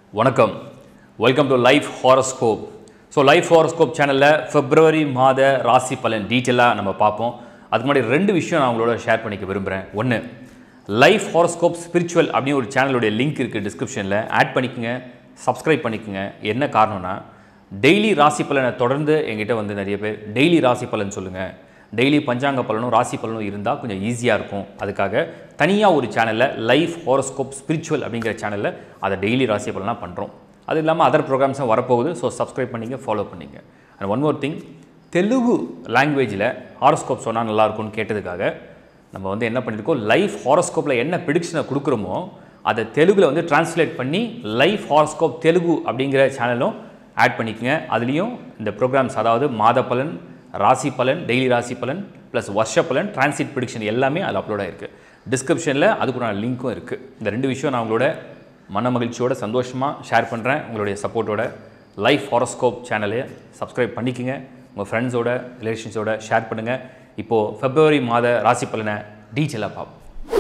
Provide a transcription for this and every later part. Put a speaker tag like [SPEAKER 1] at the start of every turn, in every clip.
[SPEAKER 1] வணக்கம் welcome to life horoscope so life horoscope சேனலில் பிப்ரவரி மாத ராசி பலன் டீட்டெயிலாக நம்ம பார்ப்போம் அதுக்கு முன்னாடி ரெண்டு விஷயம் நான் உங்களோட ஷேர் பண்ணிக்க விரும்புகிறேன் ஒன்று லைஃப் ஹாரோஸ்கோப் ஸ்பிரிச்சுவல் அப்படின்னு ஒரு சேனலுடைய லிங்க் இருக்குது டிஸ்கிரிப்ஷனில் ஆட் பண்ணிக்கோங்க சப்ஸ்கிரைப் பண்ணிக்கோங்க என்ன காரணம்னா டெய்லி ராசி பலனை தொடர்ந்து எங்கிட்ட வந்து நிறைய பேர் டெய்லி ராசி பலன் சொல்லுங்கள் டெய்லி பஞ்சாங்க பலனும் ராசி பலனும் இருந்தால் கொஞ்சம் ஈஸியாக இருக்கும் அதுக்காக தனியாக ஒரு சேனலில் லைஃப் ஹாரோஸ்கோப் ஸ்பிரிச்சுவல் அப்படிங்கிற சேனலில் அதை டெய்லி ராசி பலனாக பண்ணுறோம் அது இல்லாமல் அதர் ப்ரோக்ராம்ஸும் வரப்போகுது ஸோ சப்ஸ்கிரைப் பண்ணிங்க ஃபாலோ பண்ணிங்க and one more thing Telugu லாங்குவேஜில் ஹாரோஸ்கோப் சொன்னால் நல்லாயிருக்கும்னு கேட்டதுக்காக நம்ம வந்து என்ன பண்ணியிருக்கோம் லைஃப் ஹாரோஸ்கோப்பில் என்ன ப்ரிடிக்ஷனை கொடுக்குறோமோ அதை தெலுங்கில் வந்து டிரான்ஸ்லேட் பண்ணி லைஃப் ஹாரோஸ்கோப் தெலுங்கு அப்படிங்கிற சேனலும் ஆட் பண்ணிக்கங்க அதுலேயும் இந்த ப்ரோக்ராம்ஸ் அதாவது மாத பலன் ராசி பலன் டெய்லி ராசி பலன் ப்ளஸ் வருஷ பலன் டிரான்சிட் ப்ரிடிக்ஷன் எல்லாமே அதில் அப்லோட் ஆயிருக்கு டிஸ்கிரிப்ஷனில் அதுக்குண்டான லிங்க்கும் இருக்குது இந்த ரெண்டு விஷயம் நான் உங்களோட மன மகிழ்ச்சியோட சந்தோஷமாக ஷேர் பண்ணுறேன் உங்களுடைய சப்போர்ட்டோட லைஃப் ஹாரோஸ்கோப் சேனலை சப்ஸ்கிரைப் பண்ணிக்கங்க உங்கள் ஃப்ரெண்ட்ஸோட ரிலேஷன்ஸோட ஷேர் பண்ணுங்கள் இப்போது ஃபெப்ரவரி மாத ராசி பலனை டீட்டெயிலாக பார்ப்போம்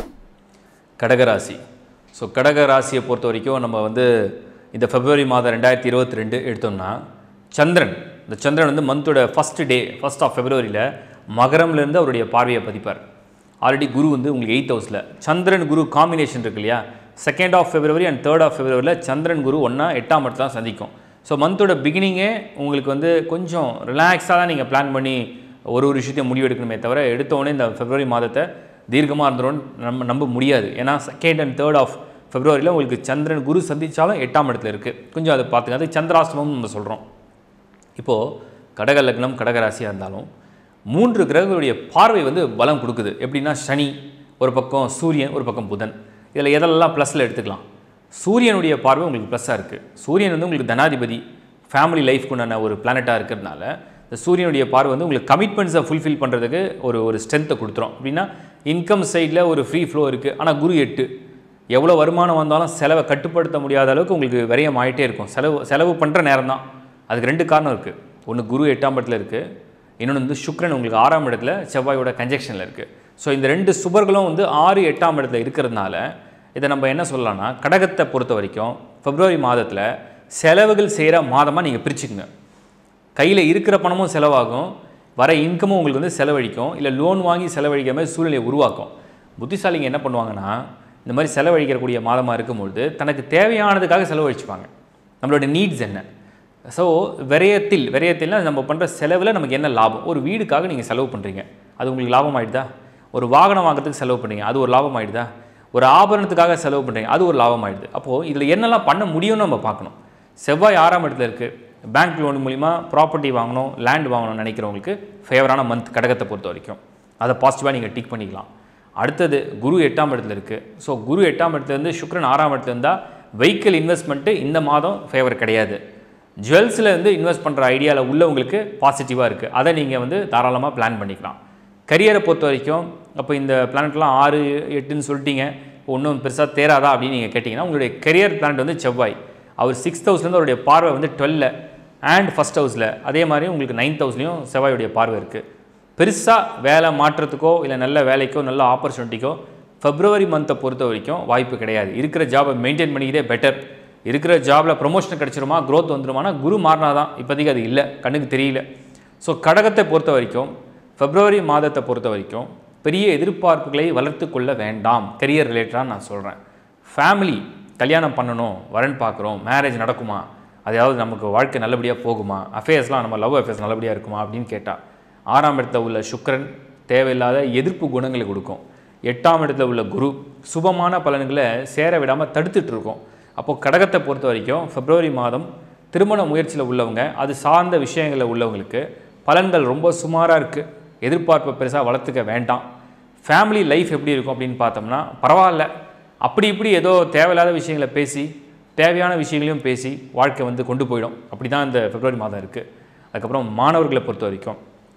[SPEAKER 1] கடகராசி ஸோ கடக ராசியை பொறுத்த வரைக்கும் நம்ம வந்து இந்த ஃபெப்ரவரி மாதம் ரெண்டாயிரத்தி இருபத்தி ரெண்டு எடுத்தோம்னா சந்திரன் இந்த சந்திரன் வந்து மந்தோட ஃபஸ்ட் டே ஃபஸ்ட் ஆஃப் ஃபெப்ரவரியில் மகரம்லேருந்து அவருடைய பார்வையை பதிப்பார் ஆல்ரெடி குரு வந்து உங்களுக்கு எயித் ஹவுஸில் சந்திரன் குரு காம்பினேஷன் இருக்கு இல்லையா second of February and third of ஃபெப்ரவரியில் சந்திரன் குரு ஒன்றா எட்டாம் இடத்துல தான் சந்திக்கும் ஸோ மந்தோட பிகினிங்கே உங்களுக்கு வந்து கொஞ்சம் ரிலாக்ஸாக தான் நீங்கள் பிளான் பண்ணி ஒரு ஒரு விஷயத்தையும் முடிவெடுக்கணுமே தவிர எடுத்தோடனே இந்த ஃபெப்ரவரி மாதத்தை தீர்க்கமாக இருந்துடும் நம்ம நம்ப முடியாது ஏன்னா செகண்ட் அண்ட் தேர்ட் ஆஃப் ஃபெப்ரவரியில் உங்களுக்கு சந்திரன் குரு சந்தித்தாலும் எட்டாம் இடத்துல இருக்குது கொஞ்சம் அதை பார்த்துங்க அது சந்திராஷ்டமம் நம்ம சொல்கிறோம் இப்போது கடக லக்னம் கடகராசியாக இருந்தாலும் மூன்று கிரகங்களுடைய பார்வை வந்து பலம் கொடுக்குது எப்படின்னா சனி ஒரு பக்கம் சூரியன் ஒரு பக்கம் புதன் இதில் எதெல்லாம் ப்ளஸில் எடுத்துக்கலாம் சூரியனுடைய பார்வை உங்களுக்கு ப்ளஸ்ஸாக இருக்குது சூரியன் வந்து உங்களுக்கு தனாதிபதி ஃபேமிலி லைஃப்க்கு உண்டான ஒரு பிளானட்டாக இருக்கிறதுனால இந்த சூரியனுடைய பார்வை வந்து உங்களுக்கு கமிட்மெண்ட்ஸை ஃபுல்ஃபில் பண்ணுறதுக்கு ஒரு ஒரு ஸ்ட்ரென்த்தை கொடுத்துரும் அப்படின்னா இன்கம் சைடில் ஒரு ஃப்ரீ ஃப்ளோ இருக்குது ஆனால் குரு எட்டு எவ்வளோ வருமானம் வந்தாலும் செலவை கட்டுப்படுத்த முடியாத அளவுக்கு உங்களுக்கு விரயம் ஆகிட்டே இருக்கும் செலவு செலவு பண்ணுற நேரம் தான் அதுக்கு ரெண்டு காரணம் இருக்குது ஒன்று குரு எட்டாம் இடத்துல இருக்குது இன்னொன்று வந்து சுக்ரன் உங்களுக்கு ஆறாம் இடத்துல செவ்வாயோட கன்ஜெக்ஷனில் இருக்குது ஸோ இந்த ரெண்டு சுபர்களும் வந்து ஆறு எட்டாம் இடத்துல இருக்கிறதுனால இதை நம்ம என்ன சொல்லலாம்னா கடகத்தை பொறுத்த வரைக்கும் பிப்ரவரி மாதத்தில் செலவுகள் செய்கிற மாதமாக நீங்கள் பிரிச்சுக்குங்க கையில் இருக்கிற பணமும் செலவாகும் வர இன்கமும் உங்களுக்கு வந்து செலவழிக்கும் இல்லை லோன் வாங்கி செலவழிக்கிற மாதிரி சூழ்நிலையை உருவாக்கும் புத்திசாலிங்க என்ன பண்ணுவாங்கன்னா இந்த மாதிரி செலவழிக்கக்கூடிய மாதமாக இருக்கும்பொழுது தனக்கு தேவையானதுக்காக செலவழிச்சுப்பாங்க நம்மளோட நீட்ஸ் என்ன ஸோ விரயத்தில் விரயத்தில்னா நம்ம பண்ணுற செலவில் நமக்கு என்ன லாபம் ஒரு வீடுக்காக நீங்கள் செலவு பண்ணுறீங்க அது உங்களுக்கு லாபம் ஆகிடுதா ஒரு வாகனம் வாங்குறதுக்கு செலவு பண்ணுறீங்க அது ஒரு லாபம் ஆகிடுதா ஒரு ஆபரணத்துக்காக செலவு பண்ணுறீங்க அது ஒரு லாபம் ஆகிடுது அப்போது இதில் என்னெல்லாம் பண்ண முடியும்னு நம்ம பார்க்கணும் செவ்வாய் ஆறாம் இடத்துல இருக்குது பேங்க் லோன் மூலிமா ப்ராப்பர்ட்டி வாங்கணும் லேண்ட் வாங்கணும்னு நினைக்கிறவங்களுக்கு ஃபேவரான மந்த் கடகத்தை பொறுத்த வரைக்கும் அதை பாசிட்டிவாக நீங்கள் டிக் பண்ணிக்கலாம் அடுத்தது குரு எட்டாம் இடத்துல இருக்குது ஸோ குரு எட்டாம் இடத்துலேருந்து சுக்ரன் ஆறாம் இடத்துல இருந்தால் வெஹிக்கிள் இன்வெஸ்ட்மெண்ட்டு இந்த மாதம் ஃபேவர் கிடையாது ஜுவல்ஸில் வந்து இன்வெஸ்ட் பண்ணுற ஐடியாவில் உள்ளவங்களுக்கு பாசிட்டிவாக இருக்குது அதை நீங்கள் வந்து தாராளமாக பிளான் பண்ணிக்கலாம் கரியரை பொறுத்த வரைக்கும் அப்போ இந்த பிளானட்லாம் ஆறு எட்டுன்னு சொல்லிட்டீங்க ஒன்றும் பெருசாக தேராதா அப்படின்னு நீங்கள் கேட்டிங்கன்னா உங்களுடைய கரியர் பிளானட் வந்து செவ்வாய் அவர் சிக்ஸ்த் ஹவுஸ்லேருந்து அவருடைய பார்வை வந்து டுவெல்ல அண்ட் ஃபஸ்ட் ஹவுஸில் அதே மாதிரி உங்களுக்கு நைன்த் ஹவுஸ்லேயும் செவ்வாயுடைய பார்வை இருக்குது பெருசாக வேலை மாற்றத்துக்கோ இல்லை நல்ல வேலைக்கோ நல்ல ஆப்பர்ச்சுனிட்டிக்கோ ஃபெப்ரவரி மந்த்தை பொறுத்த வரைக்கும் வாய்ப்பு கிடையாது இருக்கிற ஜாபை மெயின்டைன் பண்ணிக்கிட்டே பெட்டர் இருக்கிற ஜாபில் ப்ரொமோஷன் கிடச்சிருமா க்ரோத் வந்துருமானா குரு மாறினா தான் இப்போதைக்கு அது இல்லை கண்ணுக்கு தெரியல ஸோ கடகத்தை பொறுத்த வரைக்கும் ஃபெப்ரவரி மாதத்தை பொறுத்த வரைக்கும் பெரிய எதிர்பார்ப்புகளை வளர்த்து கொள்ள வேண்டாம் கரியர் ரிலேட்டடாக நான் சொல்கிறேன் ஃபேமிலி கல்யாணம் பண்ணணும் வரன் பார்க்குறோம் மேரேஜ் நடக்குமா அதாவது நமக்கு வாழ்க்கை நல்லபடியாக போகுமா அஃபேர்ஸ்லாம் நம்ம லவ் அஃபேர்ஸ் நல்லபடியாக இருக்குமா அப்படின்னு கேட்டால் ஆறாம் இடத்துல உள்ள சுக்கரன் தேவையில்லாத எதிர்ப்பு குணங்களை கொடுக்கும் எட்டாம் இடத்துல உள்ள குரு சுபமான பலன்களை சேர விடாமல் தடுத்துட்டு இருக்கும் அப்போது கடகத்தை பொறுத்த வரைக்கும் பிப்ரவரி மாதம் திருமண முயற்சியில் உள்ளவங்க அது சார்ந்த விஷயங்களில் உள்ளவங்களுக்கு பலன்கள் ரொம்ப சுமாராக இருக்குது எதிர்பார்ப்பை பெருசாக வளர்த்துக்க வேண்டாம் ஃபேமிலி லைஃப் எப்படி இருக்கும் அப்படின்னு பார்த்தோம்னா பரவாயில்ல அப்படி இப்படி ஏதோ தேவையில்லாத விஷயங்களை பேசி தேவையான விஷயங்களையும் பேசி வாழ்க்கை வந்து கொண்டு போயிடும் அப்படி தான் இந்த பிப்ரவரி மாதம் இருக்குது அதுக்கப்புறம் மாணவர்களை பொறுத்த வரைக்கும்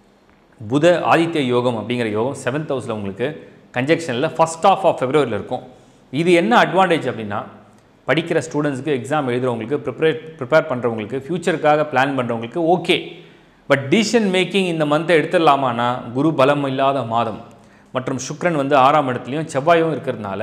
[SPEAKER 1] புத ஆதித்ய யோகம் அப்படிங்கிற யோகம் செவன்த் ஹவுஸில் உங்களுக்கு கன்ஜெக்ஷனில் ஃபஸ்ட் ஆஃப் ஆஃப் ஃபெப்ரவரியில் இருக்கும் இது என்ன அட்வான்டேஜ் அப்படின்னா படிக்கிற ஸ்டூடெண்ட்ஸ்க்கு எக்ஸாம் எழுதுறவங்களுக்கு ப்ரிப்பேர் ப்ரிப்பேர் பண்ணுறவங்களுக்கு ஃப்யூச்சருக்காக பிளான் பண்ணுறவங்களுக்கு ஓகே பட் டிசிஷன் மேக்கிங் இந்த மந்த்தை எடுத்துடலாமான்னா குரு பலம் இல்லாத மாதம் மற்றும் சுக்ரன் வந்து ஆறாம் இடத்துலையும் செவ்வாயும் இருக்கிறதுனால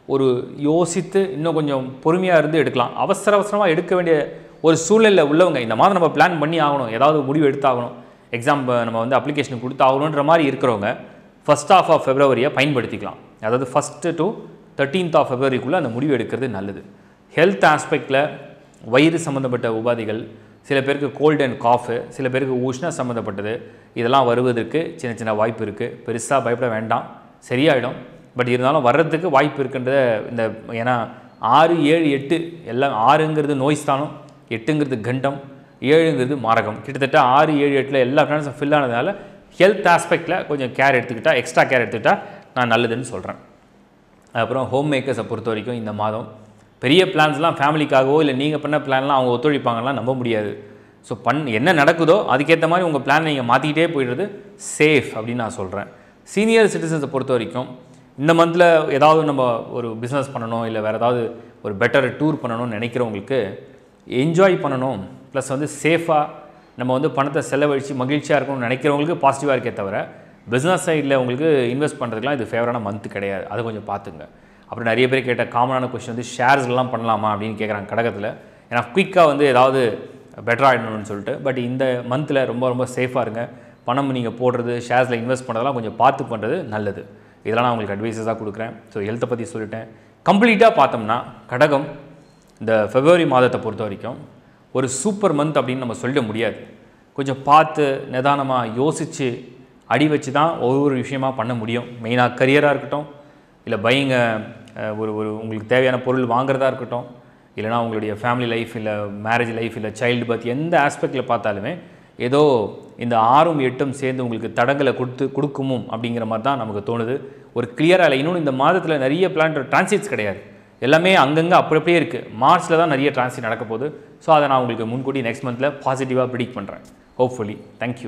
[SPEAKER 1] ஒரு யோசித்து இன்னும் கொஞ்சம் பொறுமையாக இருந்து எடுக்கலாம் அவசர அவசரமாக எடுக்க வேண்டிய ஒரு சூழ்நிலையில் உள்ளவங்க இந்த மாதம் நம்ம பிளான் பண்ணி ஆகணும் ஏதாவது முடிவு எடுத்தாகணும் எக்ஸாம் நம்ம வந்து அப்ளிகேஷன் கொடுத்தாகணுன்ற மாதிரி இருக்கிறவங்க ஃபஸ்ட் ஆஃப் ஆஃப் ஃபெப்ரவரியை பயன்படுத்திக்கலாம் அதாவது ஃபஸ்ட்டு டு தேர்ட்டீன்த் ஆஃப் ஃபெப்ரவரிக்குள்ளே அந்த முடிவு எடுக்கிறது நல்லது ஹெல்த் ஆஸ்பெக்டில் வயிறு சம்மந்தப்பட்ட உபாதைகள் சில பேருக்கு கோல்டு அண்ட் காஃபு சில பேருக்கு உஷ்ண சம்மந்தப்பட்டது இதெல்லாம் வருவதற்கு சின்ன சின்ன வாய்ப்பு இருக்குது பெருசாக பயப்பட வேண்டாம் சரியாயிடும் பட் இருந்தாலும் வர்றதுக்கு வாய்ப்பு இருக்குன்றத இந்த ஏன்னா ஆறு ஏழு எட்டு எல்லாம் ஆறுங்கிறது நோய் ஸ்தானம் எட்டுங்கிறது கண்டம் ஏழுங்கிறது மாரகம் கிட்டத்தட்ட ஆறு ஏழு எட்டில் எல்லா பிளானட்ஸும் ஃபில் ஆனதுனால ஹெல்த் ஆஸ்பெக்டில் கொஞ்சம் கேர் எடுத்துக்கிட்டால் எக்ஸ்ட்ரா கேர் எடுத்துக்கிட்டால் நான் நல்லதுன்னு சொல்கிறேன் அப்புறம் ஹோம் மேக்கர்ஸை பொறுத்த வரைக்கும் இந்த மாதம் பெரிய பிளான்ஸ்லாம் ஃபேமிலிக்காகவோ இல்லை நீங்கள் பண்ண பிளான்லாம் அவங்க ஒத்துழைப்பாங்கலாம் நம்ப முடியாது ஸோ பண் என்ன நடக்குதோ அதுக்கேற்ற மாதிரி உங்கள் பிளான் நீங்கள் மாற்றிக்கிட்டே போயிடுறது சேஃப் அப்படின்னு நான் சொல்கிறேன் சீனியர் சிட்டிசன்ஸை பொறுத்த வரைக்கும் இந்த மந்தில் ஏதாவது நம்ம ஒரு பிஸ்னஸ் பண்ணணும் இல்லை வேறு ஏதாவது ஒரு பெட்டர் டூர் பண்ணணும்னு நினைக்கிறவங்களுக்கு என்ஜாய் பண்ணணும் ப்ளஸ் வந்து சேஃபாக நம்ம வந்து பணத்தை செலவழித்து மகிழ்ச்சியாக இருக்கணும்னு நினைக்கிறவங்களுக்கு பாசிட்டிவாக இருக்கே தவிர பிஸ்னஸ் சைடில் உங்களுக்கு இன்வெஸ்ட் பண்ணுறதுக்குலாம் இது ஃபேவரான மந்த் கிடையாது அதை கொஞ்சம் பார்த்துங்க அப்புறம் நிறைய பேர் கேட்ட காமனான கொஸ்டின் வந்து ஷேர்ஸ்லாம் பண்ணலாமா அப்படின்னு கேட்குறாங்க கடகத்தில் ஏன்னா குயிக்காக வந்து ஏதாவது பெட்டர் ஆகிடணும்னு சொல்லிட்டு பட் இந்த மந்தில் ரொம்ப ரொம்ப சேஃபாக இருங்க பணம் நீங்கள் போடுறது ஷேர்ஸில் இன்வெஸ்ட் பண்ணுறதெல்லாம் கொஞ்சம் பார்த்து பண்ணுறது நல்லது இதெல்லாம் நான் உங்களுக்கு அட்வைஸஸாக கொடுக்குறேன் ஸோ ஹெல்த்தை பற்றி சொல்லிட்டேன் கம்ப்ளீட்டாக பார்த்தோம்னா கடகம் இந்த ஃபெப்ரவரி மாதத்தை பொறுத்த வரைக்கும் ஒரு சூப்பர் மந்த் அப்படின்னு நம்ம சொல்லிட முடியாது கொஞ்சம் பார்த்து நிதானமாக யோசித்து அடி வச்சு தான் ஒவ்வொரு விஷயமா பண்ண முடியும் மெயினாக கரியராக இருக்கட்டும் இல்லை பையிங்க ஒரு ஒரு உங்களுக்கு தேவையான பொருள் வாங்குறதா இருக்கட்டும் இல்லைனா உங்களுடைய ஃபேமிலி லைஃப் இல்லை மேரேஜ் லைஃப் இல்லை சைல்டு பர்த் எந்த ஆஸ்பெக்டில் பார்த்தாலுமே ஏதோ இந்த ஆறும் எட்டும் சேர்ந்து உங்களுக்கு தடங்களை கொடுத்து கொடுக்குமோ அப்படிங்கிற மாதிரி தான் நமக்கு தோணுது ஒரு கிளியராக இல்லை இன்னொன்று இந்த மாதத்தில் நிறைய பிளான் டிரான்சிட்ஸ் கிடையாது எல்லாமே அங்கங்கே அப்படி அப்படியே இருக்குது மார்ச்சில் தான் நிறைய டிரான்சிட் நடக்க போகுது ஸோ அதை நான் உங்களுக்கு முன்கூட்டி நெக்ஸ்ட் மந்தில் பாசிட்டிவாக ப்ரிடிக் பண்ணுறேன் ஹோப்ஃபுல்லி தேங்க்யூ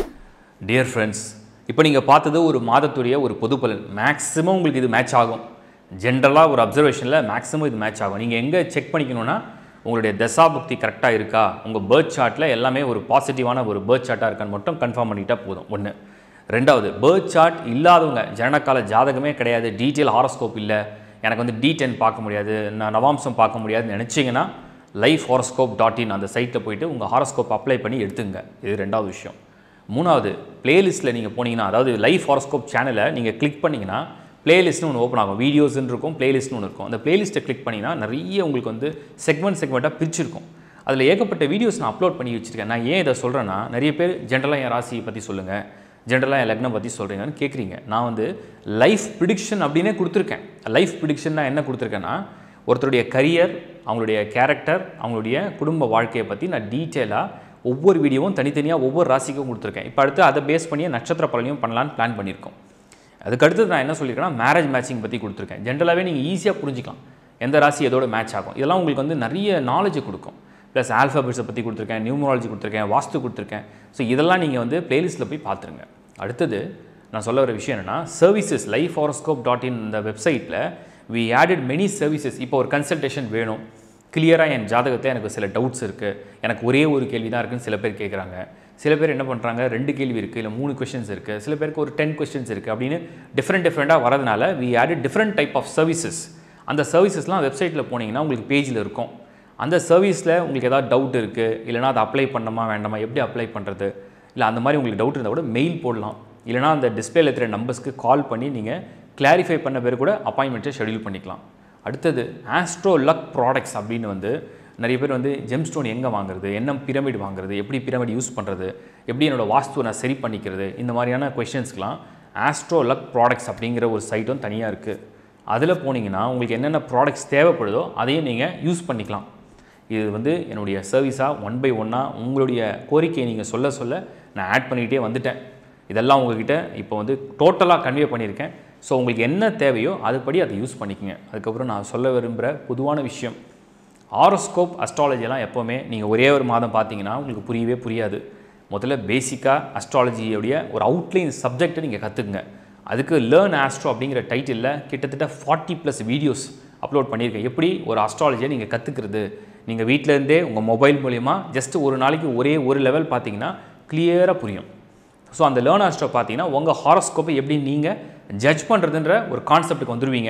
[SPEAKER 1] டியர் ஃப்ரெண்ட்ஸ் இப்போ நீங்கள் பார்த்தது ஒரு மாதத்துடைய ஒரு பொது பலன் மேக்ஸிமம் உங்களுக்கு இது மேட்ச் ஆகும் ஜென்ரலாக ஒரு அப்சர்வேஷனில் மேக்ஸிமம் இது மேட்ச் ஆகும் நீங்கள் எங்கே செக் பண்ணிக்கணும்னா உங்களுடைய தசாபுக்தி கரெக்டாக இருக்கா உங்கள் பேர்த் சார்ட்டில் எல்லாமே ஒரு பாசிட்டிவான ஒரு பேர்த் சார்ட்டாக இருக்கான்னு மட்டும் கன்ஃபார்ம் பண்ணிட்டா போதும் ஒன்று ரெண்டாவது பேர்த் சார்ட் இல்லாதவங்க ஜனனகால ஜாதகமே கிடையாது டீட்டெயில் ஹாரோஸ்கோப் இல்லை எனக்கு வந்து டி டென் பார்க்க முடியாது நான் நவாம்சம் பார்க்க முடியாதுன்னு நினச்சிங்கன்னா லைஃப் ஹாரோஸ்கோப் டாட் இன் அந்த சைட்டில் போயிட்டு உங்கள் ஹாரோஸ்கோப் அப்ளை பண்ணி எடுத்துங்க இது ரெண்டாவது விஷயம் மூணாவது பிளேலிஸ்ட்டில் நீங்கள் போனீங்கன்னா அதாவது லைஃப் ஹாரோஸ்கோப் சேனலை நீங்கள் கிளிக் பண்ணிங்கன்னா பிளேலிஸ்ட்னு ஒன்று ஓப்பன் ஆகும் வீடியோஸ்னு இருக்கும் பிளேலிஸ்ட்னு ஒன்று இருக்கும் அந்த பிளேலிஸ்ட்டை கிளிக் பண்ணிங்கன்னா நிறைய உங்களுக்கு வந்து செக்மெண்ட் செக்மெண்ட்டாக பிரிச்சிருக்கும் அதில் ஏகப்பட்ட வீடியோஸ் நான் அப்லோட் பண்ணி வச்சுருக்கேன் நான் ஏன் இதை சொல்கிறேன்னா நிறைய பேர் ஜென்ரலாக என் ராசியை பற்றி சொல்லுங்கள் ஜென்ரலாக என் லக்னம் பற்றி சொல்கிறீங்கன்னு கேட்குறீங்க நான் வந்து லைஃப் ப்ரிடிக்ஷன் அப்படின்னே கொடுத்துருக்கேன் லைஃப் ப்ரிடிக்ஷன் என்ன கொடுத்துருக்கேன்னா ஒருத்தருடைய கரியர் அவங்களுடைய கேரக்டர் அவங்களுடைய குடும்ப வாழ்க்கையை பற்றி நான் டீட்டெயிலாக ஒவ்வொரு வீடியோவும் தனித்தனியாக ஒவ்வொரு ராசிக்கும் கொடுத்துருக்கேன் இப்போ அடுத்து அதை பேஸ் பண்ணி நட்சத்திர பலனையும் பண்ணலான்னு பிளான் பண்ணியிருக்கோம் அதுக்கு அடுத்தது நான் என்ன சொல்லியிருக்கேன்னா மேரேஜ் மேட்சிங் பற்றி கொடுத்துருக்கேன் ஜென்ரலாகவே நீங்கள் ஈஸியாக புரிஞ்சிக்கலாம் எந்த ராசி எதோட மேட்ச் ஆகும் இதெல்லாம் உங்களுக்கு வந்து நிறைய நாலேஜ் கொடுக்கும் ப்ளஸ் ஆல்ஃபாபெட்ஸை பற்றி கொடுத்துருக்கேன் நியூமராலஜி கொடுத்துருக்கேன் வாஸ்து கொடுத்துருக்கேன் ஸோ இதெல்லாம் நீங்கள் வந்து பிளேலிஸ்ட்டில் போய் பார்த்துருங்க அடுத்தது நான் சொல்ல வர விஷயம் என்னென்னா services life horoscope dot in இந்த வெப்சைட்டில் வி ஆடட் மெனி சர்வீசஸ் இப்போ ஒரு கன்சல்டேஷன் வேணும் கிளியராக என் ஜாதகத்தை எனக்கு சில டவுட்ஸ் இருக்குது எனக்கு ஒரே ஒரு கேள்வி தான் இருக்குன்னு சில பேர் கேட்குறாங்க சில பேர் என்ன பண்ணுறாங்க ரெண்டு கேள்வி இருக்குது இல்லை மூணு கொஷின்ஸ் இருக்குது சில பேருக்கு ஒரு டென் கொஸ்டின்ஸ் இருக்குது அப்படின்னு டிஃப்ரெண்ட் டிஃப்ரெண்ட்டாக வரதுனால we added different type of services அந்த சர்வீசஸ்லாம் வெப்சைட்டில் போனீங்கன்னா உங்களுக்கு பேஜில் இருக்கும் அந்த சர்வீஸில் உங்களுக்கு ஏதாவது டவுட் இருக்குது இல்லைனா அதை அப்ளை பண்ணணுமா வேண்டாமா எப்படி அப்ளை பண்ணுறது இல்லை அந்த மாதிரி உங்களுக்கு டவுட் இருந்தால் கூட மெயில் போடலாம் இல்லைனா அந்த டிஸ்பிளேல இருக்கிற நம்பர்ஸ்க்கு கால் பண்ணி நீங்கள் கிளாரிஃபை பண்ண பேர் கூட அப்பாயின்மெண்ட்டை ஷெடியூல் பண்ணிக்கலாம் அடுத்தது ஆஸ்ட்ரோ லக் ப்ராடக்ட்ஸ் அப்படின்னு வந்து நிறைய பேர் வந்து ஜெம் ஸ்டோன் எங்கே வாங்குறது என்ன பிரமிட் வாங்குறது எப்படி பிரமிட் யூஸ் பண்ணுறது எப்படி என்னோட வாஸ்துவை நான் சரி பண்ணிக்கிறது இந்த மாதிரியான கொஷின்ஸ்க்கெலாம் ஆஸ்ட்ரோ லக் ப்ராடக்ட்ஸ் அப்படிங்கிற ஒரு சைட்டும் தனியாக இருக்குது அதில் போனீங்கன்னா உங்களுக்கு என்னென்ன ப்ராடக்ட்ஸ் தேவைப்படுதோ அதையும் நீங்கள் யூஸ் பண்ணிக்கலாம் இது வந்து என்னுடைய சர்வீஸாக ஒன் பை ஒன்னாக உங்களுடைய கோரிக்கையை நீங்கள் சொல்ல சொல்ல நான் ஆட் பண்ணிக்கிட்டே வந்துட்டேன் இதெல்லாம் உங்ககிட்ட இப்போ வந்து டோட்டலாக கன்வே பண்ணியிருக்கேன் ஸோ உங்களுக்கு என்ன தேவையோ அதுபடி அதை யூஸ் பண்ணிக்கங்க அதுக்கப்புறம் நான் சொல்ல விரும்புகிற பொதுவான விஷயம் ஆரோஸ்கோப் அஸ்ட்ராலஜிலாம் எப்போவுமே நீங்கள் ஒரே ஒரு மாதம் பார்த்தீங்கன்னா உங்களுக்கு புரியவே புரியாது முதல்ல பேசிக்காக அஸ்ட்ராலஜியோடைய ஒரு அவுட்லைன் சப்ஜெக்டை நீங்கள் கற்றுக்குங்க அதுக்கு லேர்ன் ஆஸ்ட்ரோ அப்படிங்கிற டைட்டிலில் கிட்டத்தட்ட ஃபார்ட்டி ப்ளஸ் வீடியோஸ் அப்லோட் பண்ணியிருக்கேன் எப்படி ஒரு அஸ்ட்ராலஜியை நீங்கள் கற்றுக்கிறது நீங்கள் வீட்டிலேருந்தே உங்கள் மொபைல் மூலிமா ஜஸ்ட் ஒரு நாளைக்கு ஒரே ஒரு லெவல் பார்த்தீங்கன்னா கிளியராக புரியும் ஸோ அந்த லேர்ன் ஆஸ்ட்ரோ பார்த்தீங்கன்னா உங்கள் ஹாரோஸ்கோப்பை எப்படி நீங்கள் ஜட்ஜ் பண்ணுறதுன்ற ஒரு கான்செப்ட்டுக்கு வந்துடுவீங்க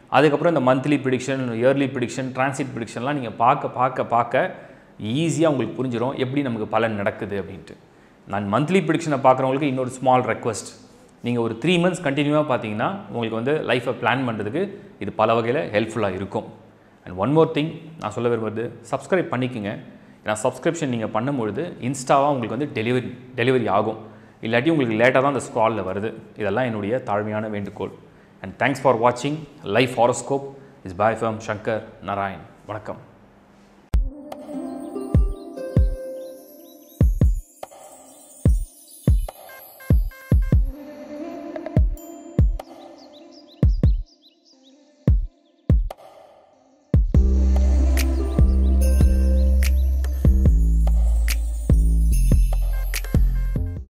[SPEAKER 1] அதுக்கப்புறம் இந்த monthly prediction yearly prediction transit ப்ரிடிக்ஷன்லாம் நீங்கள் பார்க்க பார்க்க பார்க்க ஈஸியாக உங்களுக்கு புரிஞ்சிடும் எப்படி நமக்கு பலன் நடக்குது அப்படின்ட்டு நான் மந்த்லி ப்ரிடிக்ஷனை பார்க்குறவங்களுக்கு இன்னொரு ஸ்மால் ரெக்வஸ்ட் நீங்கள் ஒரு த்ரீ மந்த்ஸ் கண்டினியூவாக பார்த்தீங்கன்னா உங்களுக்கு வந்து லைஃப்பை பிளான் பண்ணுறதுக்கு இது பல வகையில் ஹெல்ப்ஃபுல்லாக இருக்கும் அண்ட் ஒன் மோர் திங் நான் சொல்ல விரும்புறது சப்ஸ்கிரைப் பண்ணிக்கோங்க ஏன்னா சப்ஸ்கிரிப்ஷன் நீங்கள் பண்ணும்பொழுது இன்ஸ்டாவாக உங்களுக்கு வந்து டெலிவரி டெலிவரி ஆகும் இல்லாட்டி உங்களுக்கு லேட்டாக தான் அந்த ஸ்க்ராலில் வருது இதெல்லாம் என்னுடைய தாழ்மையான வேண்டுகோள் அண்ட் தேங்க்ஸ் ஃபார் வாட்சிங் life horoscope is by from Shankar Narayan வணக்கம்